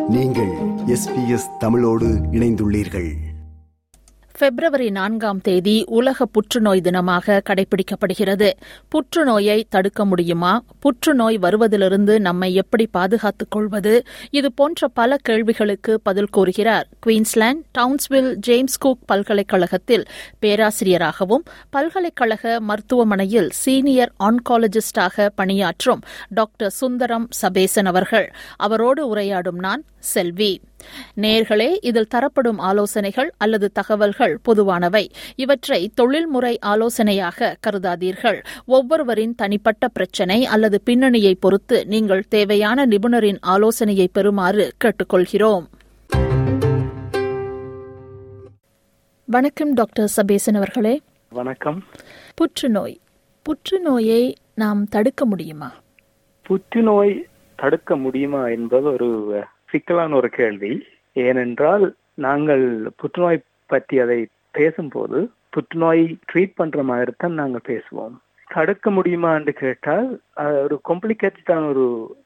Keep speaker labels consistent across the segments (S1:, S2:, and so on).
S1: நீங்கள் எஸ்பிஎஸ் தமிழோடு இணைந்துள்ளீர்கள்
S2: பிப்ரவரி நான்காம் தேதி உலக புற்றுநோய் தினமாக கடைபிடிக்கப்படுகிறது புற்றுநோயை தடுக்க முடியுமா புற்றுநோய் வருவதிலிருந்து நம்மை எப்படி பாதுகாத்துக் கொள்வது இது போன்ற பல கேள்விகளுக்கு பதில் கூறுகிறார் குயின்ஸ்லாந்து டவுன்ஸ்வில் ஜேம்ஸ் குக் பல்கலைக்கழகத்தில் பேராசிரியராகவும் பல்கலைக்கழக மருத்துவமனையில் சீனியர் ஆன்காலஜிஸ்டாக பணியாற்றும் டாக்டர் சுந்தரம் சபேசன் அவர்கள் அவரோடு உரையாடும் நான் செல்வி நேர்களே இதில் தரப்படும் ஆலோசனைகள் அல்லது தகவல்கள் பொதுவானவை இவற்றை தொழில்முறை ஆலோசனையாக கருதாதீர்கள் ஒவ்வொருவரின் தனிப்பட்ட பிரச்சினை அல்லது பின்னணியை பொறுத்து நீங்கள் தேவையான நிபுணரின் ஆலோசனையை பெறுமாறு கேட்டுக்கொள்கிறோம் வணக்கம் டாக்டர் சபேசன் அவர்களே
S3: வணக்கம்
S2: புற்றுநோய் புற்றுநோயை நாம் தடுக்க முடியுமா
S3: புற்றுநோய் தடுக்க முடியுமா என்பது ஒரு சிக்கலான ஒரு கேள்வி ஏனென்றால் நாங்கள் புற்றுநோய் பற்றி அதை பேசும்போது புற்றுநோய் ட்ரீட் பண்ற மாதிரி தான் நாங்கள் பேசுவோம் தடுக்க முடியுமா என்று கேட்டால் ஒரு காம்ப்ளிகேட்டடான ஒரு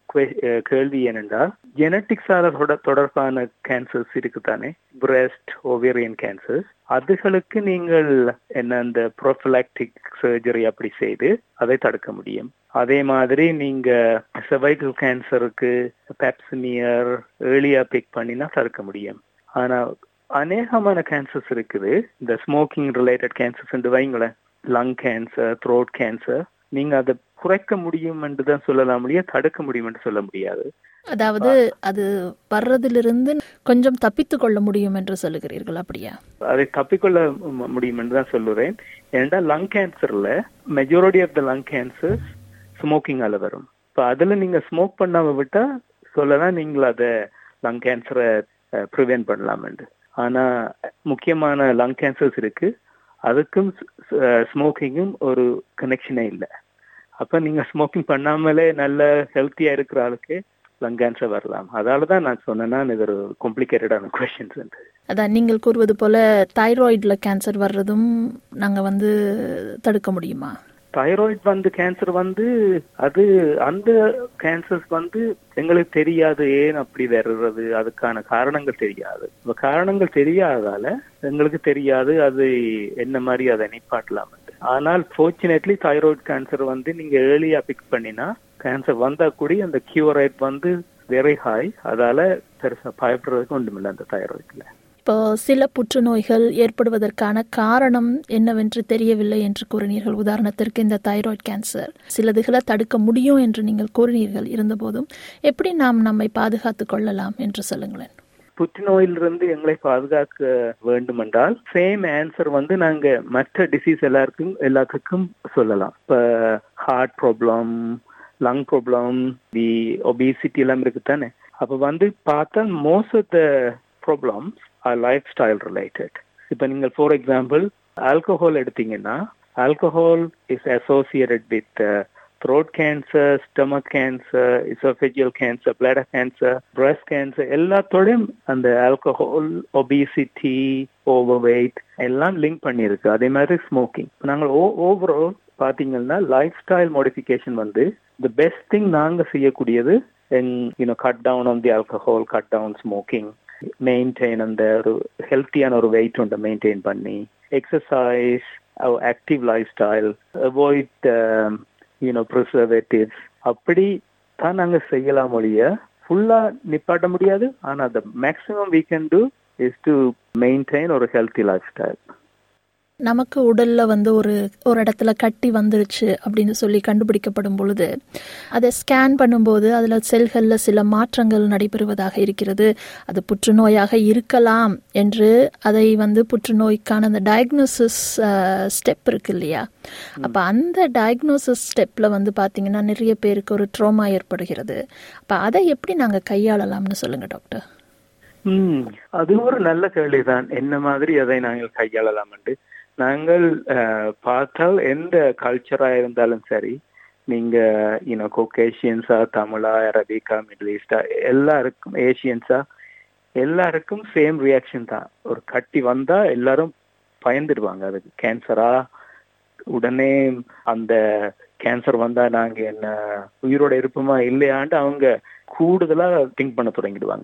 S3: கேள்வி ஏனென்றால் ஜெனட்டிக்ஸால தொடர்பான கேன்சர்ஸ் இருக்குதானே பிரஸ்ட் ஓவேரியன் கேன்சர்ஸ் அதுகளுக்கு நீங்கள் என்ன அந்த ப்ரோஃபிலாக்டிக் சர்ஜரி அப்படி செய்து அதை தடுக்க முடியும் அதே மாதிரி நீங்க செவைக்கல் கேன்சருக்கு பெப்சிமியர் ஏர்லியா பிக் பண்ணினா தடுக்க முடியும் ஆனா அநேகமான கேன்சர்ஸ் இருக்குது இந்த ஸ்மோக்கிங் ரிலேட்டட் கேன்சர்ஸ் வைங்களேன் லங் கேன்சர் த்ரோட் கேன்சர் நீங்க அதை குறைக்க முடியும் என்று தான் சொல்லலாம் முடியாது தடுக்க முடியும் என்று சொல்ல முடியாது
S2: அதாவது அது வர்றதிலிருந்து கொஞ்சம் தப்பித்துக் கொள்ள முடியும் என்று சொல்லுகிறீர்கள் அப்படியா
S3: அதை தப்பிக்கொள்ள முடியும் என்று தான் சொல்லுறேன் ஏன்னா லங் கேன்சர்ல majority of the lung cancers ஸ்மோக்கிங்கால வரும் இப்போ அதுல நீங்க ஸ்மோக் பண்ணாம விட்டா சொல்லலாம் நீங்கள் அதை லங் கேன்சரை ப்ரிவென்ட் பண்ணலாம்னு ஆனா முக்கியமான லங் கேன்சர்ஸ் இருக்கு அதுக்கும் ஸ்மோக்கிங்கும் ஒரு கனெக்ஷனே இல்லை அப்ப நீங்க ஸ்மோக்கிங் பண்ணாமலே நல்ல ஹெல்த்தியா இருக்கிற ஆளுக்கு லங் கேன்சர் வரலாம் அதால தான் நான் சொன்னேன்னா இது ஒரு காம்ப்ளிகேட்டடான கொஸ்டின்ஸ்
S2: அதான் நீங்கள் கூறுவது போல தைராய்டுல கேன்சர் வர்றதும் நாங்க வந்து தடுக்க முடியுமா
S3: தைராய்டு வந்து கேன்சர் வந்து அது அந்த கேன்சர்ஸ் வந்து எங்களுக்கு தெரியாது ஏன் அப்படி வருறது அதுக்கான காரணங்கள் தெரியாது காரணங்கள் தெரியாததால எங்களுக்கு தெரியாது அது என்ன மாதிரி அதை நிப்பாட்டலாம் ஆனால் ஃபார்ச்சுனேட்லி தைராய்டு கேன்சர் வந்து நீங்க ஏர்லியா பிக் பண்ணினா கேன்சர் வந்தா கூட அந்த கியூர் ரேட் வந்து வெரி ஹாய் அதால பெருசா பயப்படுறதுக்கு ஒன்றுமில்லை அந்த தைராய்டுல
S2: இப்போ சில புற்றுநோய்கள் ஏற்படுவதற்கான காரணம் என்னவென்று தெரியவில்லை என்று கூறினீர்கள் உதாரணத்திற்கு இந்த தைராய்டு கேன்சர் சிலதுகளை தடுக்க முடியும் என்று நீங்கள் கூறினீர்கள் இருந்தபோதும் எப்படி நாம் நம்மை பாதுகாத்துக் கொள்ளலாம் என்று சொல்லுங்களேன்
S3: புற்றுநோயிலிருந்து எங்களை பாதுகாக்க வேண்டும் என்றால் சேம் ஆன்சர் வந்து நாங்க மற்ற டிசீஸ் எல்லாருக்கும் எல்லாத்துக்கும் சொல்லலாம் இப்ப heart problem lung problem the obesity எல்லாம் இருக்கு தானே அப்ப வந்து பார்த்தா most of the problems are lifestyle related இப்போ நீங்கள் ஃபார் எக்ஸாம்பிள் ஆல்கஹால் எடுத்தீங்கன்னா alcohol is associated with throat cancer, stomach cancer, esophageal cancer, bladder cancer, breast cancer எல்லாத்தோடையும் அந்த ஆல்கஹால் ஒபிசிட்டி ஓவர் வெயிட் எல்லாம் லிங்க் பண்ணியிருக்கு அதே மாதிரி ஸ்மோக்கிங் நாங்கள் ஓவரால் பார்த்தீங்கன்னா லைஃப் ஸ்டைல் மாடிஃபிகேஷன் வந்து த பெஸ்ட் திங் நாங்கள் செய்யக்கூடியது you know cut down on the alcohol cut down smoking maintain அந்த ஒரு ஹெல்த்தியான ஒரு வெயிட் ஒன்றை மெயின்டைன் பண்ணி exercise active lifestyle avoid you know preservatives அப்படி தான் நாங்கள் செய்யலாம் ஒழிய ஃபுல்லாக நிப்பாட்ட முடியாது ஆனால் the maximum we can do is to maintain ஒரு ஹெல்த்தி லைஃப் ஸ்டைல்
S2: நமக்கு உடல்ல வந்து ஒரு ஒரு இடத்துல கட்டி வந்துருச்சு அப்படின்னு சொல்லி கண்டுபிடிக்கப்படும் பொழுது அதை ஸ்கேன் பண்ணும்போது அதுல செல்கள்ல சில மாற்றங்கள் நடைபெறுவதாக இருக்கிறது அது புற்றுநோயாக இருக்கலாம் என்று அதை வந்து புற்றுநோய்க்கான அந்த டயக்னோசிஸ் ஸ்டெப் இருக்கு இல்லையா அப்ப அந்த டயக்னோசிஸ் ஸ்டெப்ல வந்து பாத்தீங்கன்னா நிறைய பேருக்கு ஒரு ட்ரோமா ஏற்படுகிறது அப்ப அதை எப்படி நாங்க கையாளலாம்னு சொல்லுங்க டாக்டர்
S3: ம் அது ஒரு நல்ல கேள்விதான் என்ன மாதிரி அதை நாங்கள் கையாளலாம் நாங்கள் பார்த்தால் எந்த கல்ச்சரா இருந்தாலும் சரி நீங்க யூனோ கொக்கேஷியன்ஸா தமிழா அரபிக்கா மிடில் ஈஸ்டா எல்லாருக்கும் ஏசியன்ஸா எல்லாருக்கும் சேம் ரியாக்ஷன் தான் ஒரு கட்டி வந்தா எல்லாரும் பயந்துடுவாங்க அதுக்கு கேன்சரா உடனே அந்த கேன்சர் வந்தா நாங்க என்ன உயிரோட இருப்போமா இல்லையான்ட்டு அவங்க கூடுதலா திங்க் பண்ண தொடங்கிடுவாங்க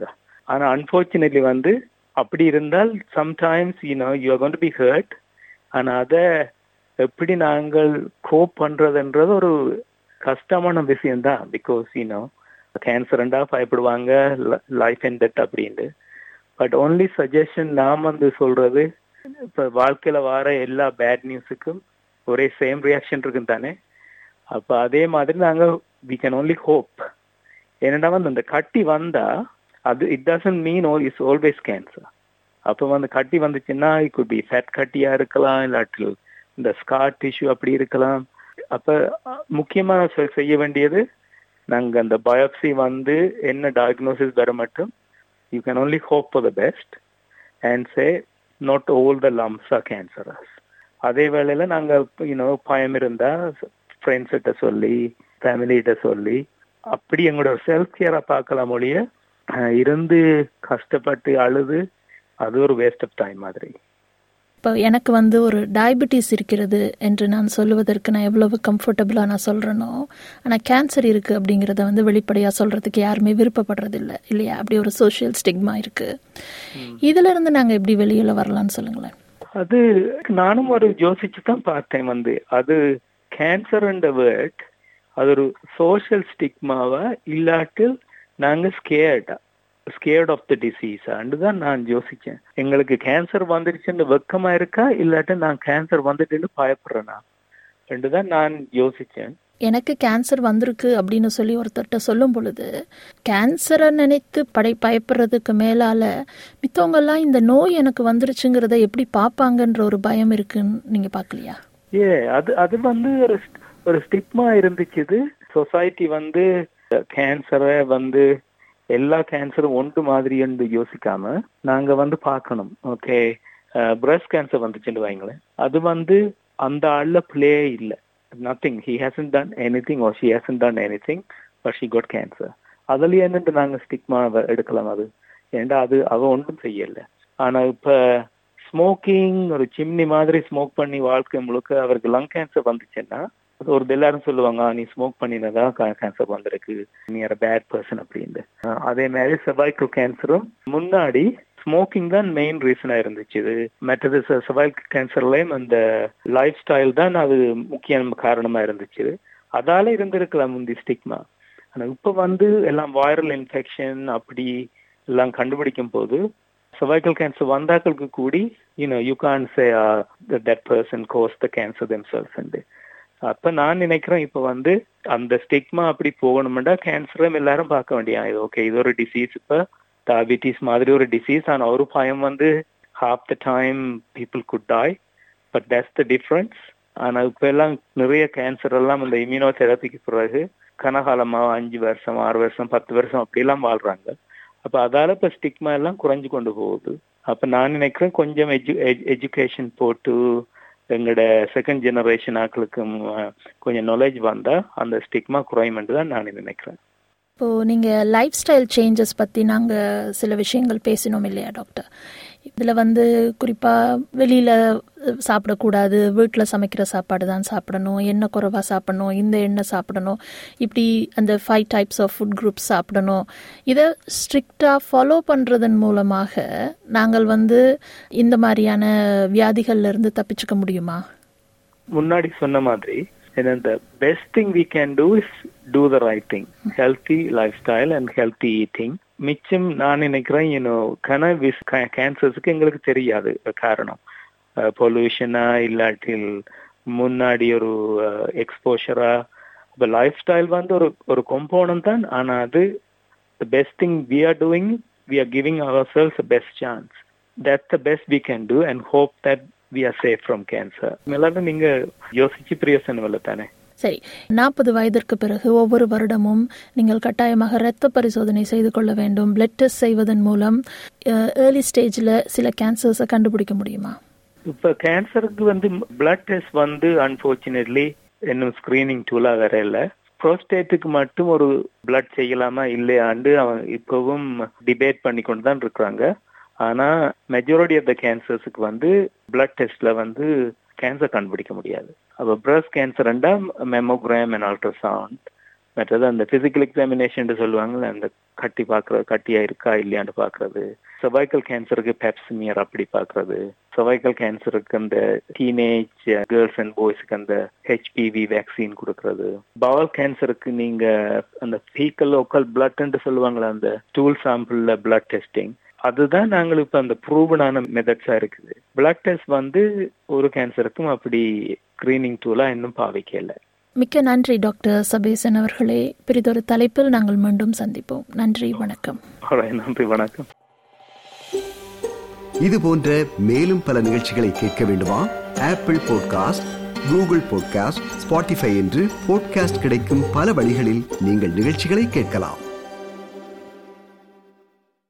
S3: ஆனா அன்பார்ச்சுனேட்லி வந்து அப்படி இருந்தால் sometimes you know you are gonna be hurt ஆனா அதை எப்படி நாங்கள் கோப் பண்றதுன்றது ஒரு கஷ்டமான விஷயம்தான் பிகாஸ் யூனோ கேன்சர்ண்டா பயப்படுவாங்க லைஃப் அண்ட் டெத் அப்படின்ட்டு பட் ஓன்லி சஜஷன் நான் வந்து சொல்றது இப்ப வாழ்க்கையில வர எல்லா பேட் நியூஸுக்கும் ஒரே சேம் ரியாக்ஷன் இருக்கும் தானே அப்ப அதே மாதிரி நாங்க வி கேன் ஓன்லி ஹோப் ஏன்னா வந்து அந்த கட்டி வந்தா அது இட் டசன்ட் மீன் ஓ இஸ் ஆல்வேஸ் கேன்சர் அப்போ வந்து கட்டி வந்துச்சுன்னா இட் குட் பி ஃபேட் கட்டியா இருக்கலாம் இல்லாட்டில் இந்த ஸ்கார் டிஷ்யூ அப்படி இருக்கலாம் அப்ப முக்கியமா செய்ய வேண்டியது நாங்க அந்த பயோப்சி வந்து என்ன டயக்னோசிஸ் வர மட்டும் you can only hope for the best and say not all the lumps are cancerous அதே வேளையில நாங்க யூனோ பயம் இருந்தா ஃப்ரெண்ட்ஸ் கிட்ட சொல்லி ஃபேமிலிகிட்ட சொல்லி அப்படி எங்களோட செல்ஃப் கேரா பார்க்கலாம் ஒழிய இருந்து கஷ்டப்பட்டு அழுது அது ஒரு வேஸ்ட் ஆஃப் டைம் மாதிரி
S2: இப்போ எனக்கு வந்து ஒரு டயபெட்டிஸ் இருக்கிறது என்று நான் சொல்லுவதற்கு நான் எவ்வளவு கம்ஃபர்டபுளாக நான் சொல்கிறேனோ ஆனால் கேன்சர் இருக்குது அப்படிங்கிறத வந்து வெளிப்படையாக சொல்கிறதுக்கு யாருமே விருப்பப்படுறதில்ல இல்லையா அப்படி ஒரு சோஷியல் ஸ்டிக்மா இருக்குது இதுல இருந்து நாங்கள் எப்படி வெளியில் வரலாம்னு சொல்லுங்களேன்
S3: அது நானும் ஒரு யோசிச்சு தான் பார்த்தேன் வந்து அது கேன்சர் வேர்ட் அது ஒரு சோஷியல் ஸ்டிக்மாவா இல்லாட்டில் நாங்க ஸ்கேர்டா ஸ்கேர்ட் ஆஃப் த டிசீஸ் தான் நான் யோசிச்சேன் எங்களுக்கு கேன்சர் வந்துருச்சுன்னு வெக்கமா இருக்கா இல்லாட்ட நான் கேன்சர் வந்துட்டுன்னு பயப்படுறேனா ரெண்டு தான் நான் யோசிச்சேன்
S2: எனக்கு கேன்சர் வந்திருக்கு அப்படின்னு சொல்லி ஒருத்தர்கிட்ட சொல்லும் பொழுது கேன்சரை நினைத்து படை பயப்படுறதுக்கு மேலால மித்தவங்க எல்லாம் இந்த நோய் எனக்கு வந்துருச்சுங்கிறத எப்படி பார்ப்பாங்கன்ற ஒரு பயம் இருக்குன்னு நீங்க பாக்கலையா
S3: ஏ அது அது வந்து ஒரு ஒரு ஸ்டிக்மா இருந்துச்சு சொசைட்டி வந்து கேன்சரை வந்து எல்லா கேன்சரும் ஒன்று மாதிரி என்று யோசிக்காம நாங்க வந்து பார்க்கணும் ஓகே பிரஸ்ட் கேன்சர் வந்துச்சுன்னு வைங்களேன் அது வந்து அந்த ஆள்ல பிளே இல்லை nothing he hasn't done anything or she hasn't done anything but she got cancer அதுல என்னட்டு நாங்க ஸ்டிக்மா எடுக்கலாம் அது ஏண்டா அது அவ ஒன்றும் செய்யல ஆனா இப்ப ஸ்மோக்கிங் ஒரு சிம்னி மாதிரி ஸ்மோக் பண்ணி வாழ்க்கை முழுக்க அவருக்கு லங் கேன்சர் வந்துச்சுன்னா அது ஒரு எல்லாரும் சொல்லுவாங்க நீ ஸ்மோக் பண்ணினதா கேன்சர் வந்திருக்கு நீ ஒரு பேட் பர்சன் அப்படின்ட்டு அதே மாதிரி செவாய்க்கல் கேன்சரும் முன்னாடி ஸ்மோக்கிங் தான் மெயின் ரீசனா இருந்துச்சு இது மற்றது செவாய்க்கல் கேன்சர்லயும் அந்த லைஃப் ஸ்டைல் தான் அது முக்கிய காரணமா இருந்துச்சு அதால இருந்திருக்கலாம் முந்தி ஸ்டிக்மா ஆனா இப்ப வந்து எல்லாம் வைரல் இன்ஃபெக்ஷன் அப்படி எல்லாம் கண்டுபிடிக்கும் போது cervical கேன்சர் வந்தாக்களுக்கு கூடி you know you can't say that person cause the cancer themself அப்ப நான் நினைக்கிறேன் இப்ப வந்து அந்த ஸ்டிக்மா அப்படி போகணும்னா கேன்சரும் எல்லாரும் பார்க்க வேண்டிய இது ஓகே இது ஒரு டிசீஸ் இப்ப டயபிட்டிஸ் மாதிரி ஒரு டிசீஸ் ஆனா ஒரு பயம் வந்து half the time people could die but that's the difference ஆனா இப்ப எல்லாம் நிறைய கேன்சர் எல்லாம் இந்த இம்யூனோ தெரப்பிக்கு பிறகு கனகாலமா அஞ்சு வருஷம் ஆறு வருஷம் பத்து வருஷம் அப்படிலாம் வாழ்றாங்க அப்ப அதால இப்ப ஸ்டிக்மா எல்லாம் குறைஞ்சு கொண்டு போகுது அப்ப நான் நினைக்கிறேன் கொஞ்சம் எஜு எஜுகேஷன் போட்டு எங்களோட செகண்ட் ஜெனரேஷன் ஆக்களுக்கும் கொஞ்சம் நாலேஜ் வந்தா அந்த ஸ்டிக்மா குறையும் தான் நான் நினைக்கிறேன்
S2: இப்போ நீங்க லைஃப் ஸ்டைல் சேஞ்சஸ் பத்தி நாங்க சில விஷயங்கள் பேசினோம் இல்லையா டாக்டர் இதுல வந்து குறிப்பா வெளியில சாப்பிடக்கூடாது வீட்டில் சமைக்கிற சாப்பாடு தான் சாப்பிடணும் எண்ணெய் குறைவா சாப்பிடணும் இந்த எண்ணெய் சாப்பிடணும் இப்படி அந்த five types of food group சாப்பிடணும் இதை ஸ்ட்ரிக்டா ஃபாலோ பண்றதன் மூலமாக நாங்கள் வந்து இந்த மாதிரியான வியாதிகள்ல இருந்து தப்பிச்சுக்க முடியுமா
S3: முன்னாடி சொன்ன மாதிரி the best thing we can do is do the right thing healthy lifestyle and healthy eating மிச்சம் நான் நினைக்கிறேன் யூனோ கனவிஸ் கேன்சர்ஸுக்கு எங்களுக்கு தெரியாது காரணம் பொல்யூஷனா இல்லாட்டில் முன்னாடி ஒரு எக்ஸ்போஷரா இப்போ லைஃப் ஸ்டைல் வந்து ஒரு ஒரு கொம்போனன்ட் தான் ஆனா அது the best thing we are doing we are giving our cells best chance that's the best we can do and hope that we are safe from cancer எல்லாரும் நீங்க யோசிச்சு பிரயோசனம் இல்லை தானே
S2: சரி நாற்பது வயதிற்கு பிறகு ஒவ்வொரு வருடமும் நீங்கள் கட்டாயமாக இரத்த பரிசோதனை செய்து கொள்ள வேண்டும் பிளட் டெஸ்ட் செய்வதன் மூலம் ஏர்லி ஸ்டேஜ்ல சில கேன்சர்ஸை கண்டுபிடிக்க முடியுமா
S3: இப்ப கேன்சருக்கு வந்து பிளட் டெஸ்ட் வந்து அன்பார்ச்சுனேட்லி இன்னும் ஸ்கிரீனிங் டூலா வேற இல்ல ப்ரோஸ்டேட்டுக்கு மட்டும் ஒரு பிளட் செய்யலாமா இல்லையாண்டு அவன் இப்பவும் டிபேட் பண்ணி கொண்டு தான் இருக்கிறாங்க ஆனா மெஜாரிட்டி ஆஃப் த கேன்சர்ஸுக்கு வந்து பிளட் டெஸ்ட்ல வந்து கேன்சர் கண்டுபிடிக்க முடியாது அப்போ பிரஸ்ட் கேன்சர்ண்டா மெமோகிராம் அண்ட் அல்ட்ராசவுண்ட் மற்றது அந்த பிசிக்கல் எக்ஸாமினேஷன் சொல்லுவாங்கல்ல அந்த கட்டி பார்க்கறது கட்டியா இருக்கா இல்லையான்னு பார்க்கறது cervical கேன்சருக்கு பெப்ஸ்மியர் அப்படி பார்க்கறது cervical கேன்சருக்கு அந்த டீனேஜ் கேர்ள்ஸ் அண்ட் பாய்ஸ்க்கு அந்த ஹெச்பிவி வேக்சின் கொடுக்கறது பவல் கேன்சருக்கு நீங்க அந்த ஃபீக்கல் லோக்கல் பிளட்ன்னு சொல்லுவாங்களா அந்த ஸ்டூல் சாம்பிள்ல பிளட் டெஸ்டிங் அதுதான் நாங்கள் இப்ப அந்த ப்ரூவனான மெத்தட்ஸா இருக்குது பிளட் டெஸ்ட் வந்து ஒரு கேன்சருக்கும் அப்படி ஸ்கிரீனிங் டூலா இன்னும் பாவிக்கல
S2: மிக்க நன்றி டாக்டர் சபேசன் அவர்களே பிரிதொரு தலைப்பில் நாங்கள் மீண்டும் சந்திப்போம் நன்றி வணக்கம்
S3: Alright, நன்றி வணக்கம்
S1: இது போன்ற மேலும் பல நிகழ்ச்சிகளை கேட்க வேண்டுமா Apple podcast Google podcast Spotify என்று பாட்காஸ்ட் கிடைக்கும் பல வழிகளில் நீங்கள் நிகழ்ச்சிகளை கேட்கலாம்